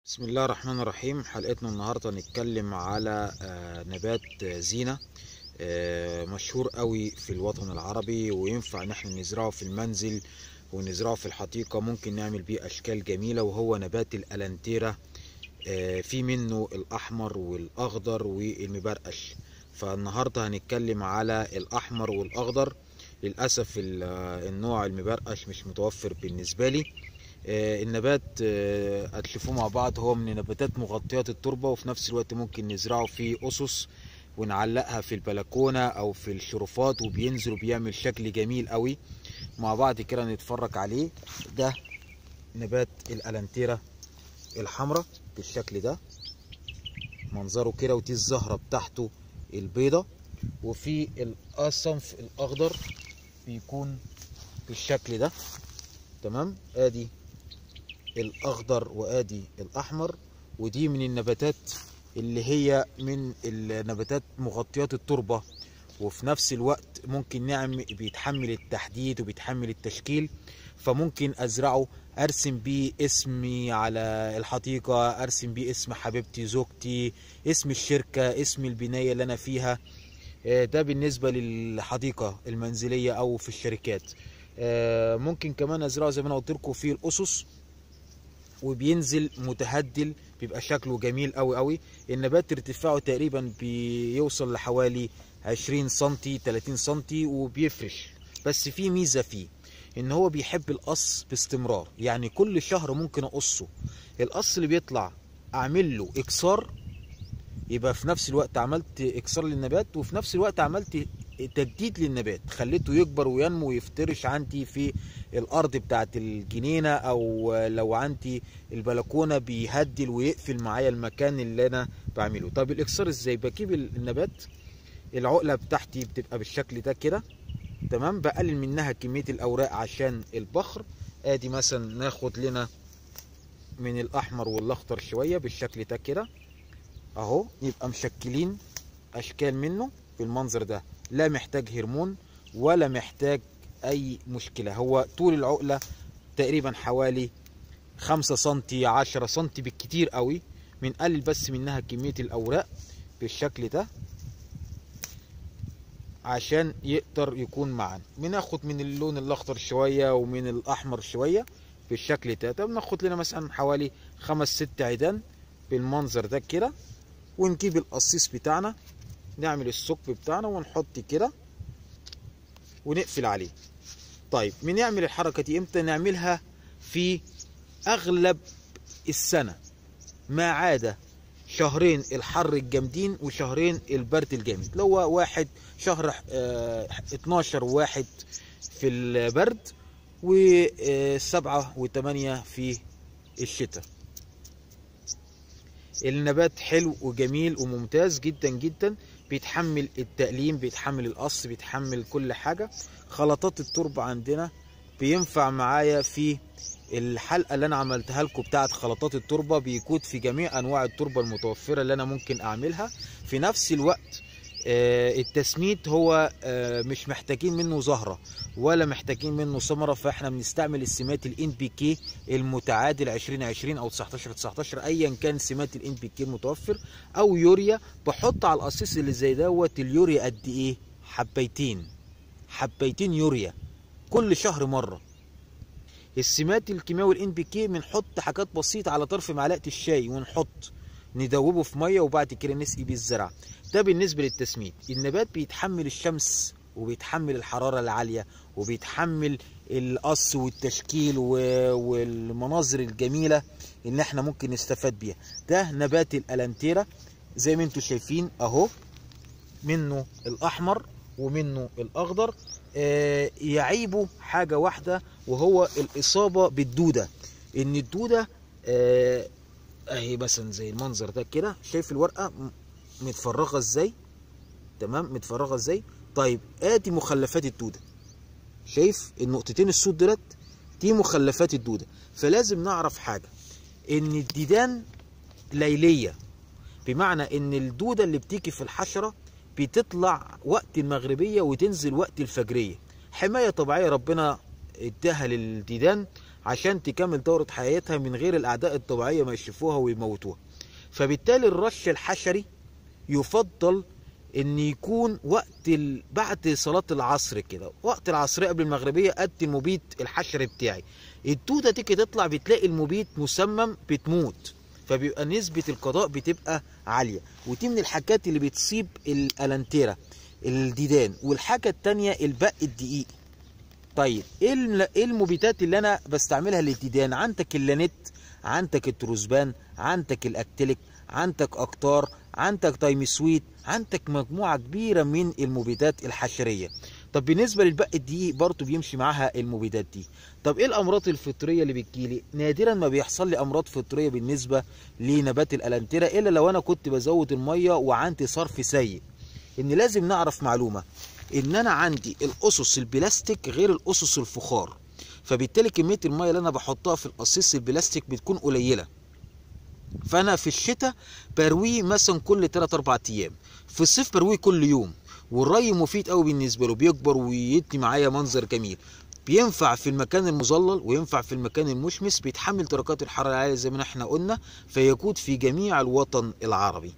بسم الله الرحمن الرحيم حلقتنا النهاردة نتكلم على آه، نبات آه، زينة آه، مشهور قوي في الوطن العربي وينفع ان احنا نزرعه في المنزل ونزرعه في الحديقة ممكن نعمل بيه اشكال جميلة وهو نبات الالانتيرا آه، في منه الاحمر والاخضر والمبرقش فالنهاردة هنتكلم على الاحمر والاخضر للأسف ال- آه، النوع المبرقش مش متوفر بالنسبة لي آه، النبات آه، هتشوفوه مع بعض هو من نباتات مغطيات التربة وفي نفس الوقت ممكن نزرعه في أسس ونعلقها في البلكونة أو في الشرفات وبينزل وبيعمل شكل جميل قوي مع بعض كده نتفرج عليه ده نبات الألانتيرا الحمراء بالشكل ده منظره كده ودي الزهرة بتاعته البيضة وفي الصنف الأخضر بيكون بالشكل ده تمام ادي الاخضر وادي الاحمر ودي من النباتات اللي هي من النباتات مغطيات التربة وفي نفس الوقت ممكن نعم بيتحمل التحديد وبيتحمل التشكيل فممكن ازرعه ارسم بيه اسمي على الحديقة ارسم بيه اسم حبيبتي زوجتي اسم الشركة اسم البناية اللي انا فيها آه، ده بالنسبة للحديقة المنزلية او في الشركات آه، ممكن كمان ازرعه زي ما انا قلت لكم في الاسس وبينزل متهدل بيبقى شكله جميل قوي قوي النبات ارتفاعه تقريبا بيوصل لحوالي 20 سنتي 30 سنتي وبيفرش بس في ميزة فيه ان هو بيحب القص باستمرار يعني كل شهر ممكن اقصه القص اللي بيطلع اعمل له اكسار يبقى في نفس الوقت عملت اكسار للنبات وفي نفس الوقت عملت تجديد للنبات خليته يكبر وينمو ويفترش عندي في الارض بتاعت الجنينه او لو عندي البلكونه بيهدل ويقفل معايا المكان اللي انا بعمله طب الاكسار ازاي بجيب النبات العقله بتاعتي بتبقى بالشكل ده كده تمام بقلل منها كميه الاوراق عشان البخر ادي مثلا ناخد لنا من الاحمر والاخضر شويه بالشكل ده كده اهو يبقى مشكلين اشكال منه بالمنظر ده لا محتاج هرمون ولا محتاج اي مشكله هو طول العقله تقريبا حوالي خمسة سنتي عشرة سنتي بالكتير قوي بنقلل بس منها كمية الأوراق بالشكل ده عشان يقدر يكون معانا بناخد من اللون الأخضر شوية ومن الأحمر شوية بالشكل ده ده بناخد لنا مثلا حوالي خمس ست عيدان بالمنظر ده كده ونجيب القصيص بتاعنا نعمل الثقب بتاعنا ونحط كده ونقفل عليه طيب بنعمل الحركة دي امتى نعملها في اغلب السنة ما عدا شهرين الحر الجامدين وشهرين البرد الجامد اللي هو واحد شهر اه 12 واحد في البرد وسبعة وثمانية في الشتاء النبات حلو وجميل وممتاز جدا جدا بيتحمل التقليم بيتحمل القص بيتحمل كل حاجة خلطات التربة عندنا بينفع معايا في الحلقة اللي انا عملتها لكم بتاعت خلطات التربة بيكون في جميع انواع التربة المتوفرة اللي انا ممكن اعملها في نفس الوقت آه، التسميد هو آه، مش محتاجين منه زهرة ولا محتاجين منه ثمرة فاحنا بنستعمل السمات الان بي كي المتعادل 2020 او 19 19 ايا كان سمات الان بي كي المتوفر او يوريا بحط على القصيص اللي زي دوت اليوريا قد ايه حبيتين حبيتين يوريا كل شهر مره السمات الكيماوي الان بي كي بنحط حاجات بسيطه على طرف معلقه الشاي ونحط ندوبه في ميه وبعد كده نسقي بيه الزرع ده بالنسبه للتسميد النبات بيتحمل الشمس وبيتحمل الحراره العاليه وبيتحمل القص والتشكيل و- والمناظر الجميله اللي احنا ممكن نستفاد بيها ده نبات الالانتيرا زي ما انتم شايفين اهو منه الاحمر ومنه الاخضر آه، يعيبه حاجه واحده وهو الاصابه بالدوده ان الدوده آه، اهي مثلا زي المنظر ده كده شايف الورقه م- متفرغه ازاي تمام متفرغه ازاي طيب ادي مخلفات الدوده شايف النقطتين السود دولت دي مخلفات الدوده فلازم نعرف حاجه ان الديدان ليليه بمعنى ان الدوده اللي بتيجي في الحشره بتطلع وقت المغربيه وتنزل وقت الفجريه حمايه طبيعيه ربنا اداها للديدان عشان تكمل دورة حياتها من غير الأعداء الطبيعية ما يشوفوها ويموتوها فبالتالي الرش الحشري يفضل ان يكون وقت ال... بعد صلاة العصر كده وقت العصرية قبل المغربية ادي المبيد الحشري بتاعي التوتة تيجي تطلع بتلاقي المبيد مسمم بتموت فبيبقى نسبة القضاء بتبقى عالية ودي من الحاجات اللي بتصيب الالانتيرا الديدان والحاجة التانية البق الدقيق طيب ايه الم- إيه المبيدات اللي انا بستعملها للديدان عندك اللانيت عندك التروسبان عندك الاكتيليك عندك اكتار عندك تايمسويت عندك مجموعه كبيره من المبيدات الحشريه طب بالنسبه للبق الدقيق برضه بيمشي معاها المبيدات دي طب ايه الامراض الفطريه اللي بتجيلي نادرا ما بيحصل لي امراض فطريه بالنسبه لنبات الالانتيرا الا لو انا كنت بزود الميه وعندي صرف سيء ان لازم نعرف معلومه ان انا عندي الاسس البلاستيك غير الاسس الفخار فبالتالي كميه الميه اللي انا بحطها في القصيص البلاستيك بتكون قليله فانا في الشتاء برويه مثلا كل 3 4 ايام في الصيف برويه كل يوم والري مفيد قوي بالنسبه له بيكبر ويدي معايا منظر جميل بينفع في المكان المظلل وينفع في المكان المشمس بيتحمل درجات الحراره العاليه زي ما احنا قلنا فيكون في جميع الوطن العربي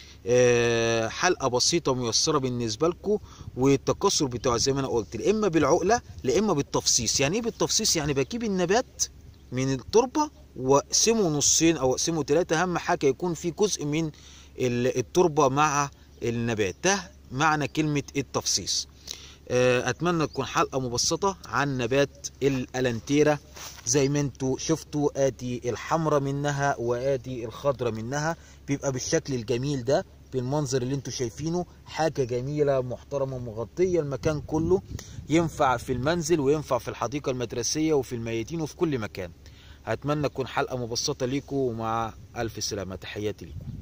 آه، حلقه بسيطه ميسره بالنسبه لكم والتكسر بتاعه زي ما انا قلت لا اما بالعقله لا اما بالتفصيص يعني ايه بالتفصيص يعني بجيب النبات من التربه واقسمه نصين او اقسمه ثلاثه اهم حاجه يكون في جزء من ال- التربه مع النبات ده معنى كلمه التفصيص آه، اتمنى تكون حلقه مبسطه عن نبات الالانتيرا زي ما انتوا شفتوا ادي الحمراء منها وادي الخضراء منها بيبقى بالشكل الجميل ده بالمنظر اللي انتوا شايفينه حاجه جميله محترمه مغطيه المكان كله ينفع في المنزل وينفع في الحديقه المدرسيه وفي الميادين وفي كل مكان اتمنى تكون حلقه مبسطه ليكم ومع الف سلامه تحياتي لكم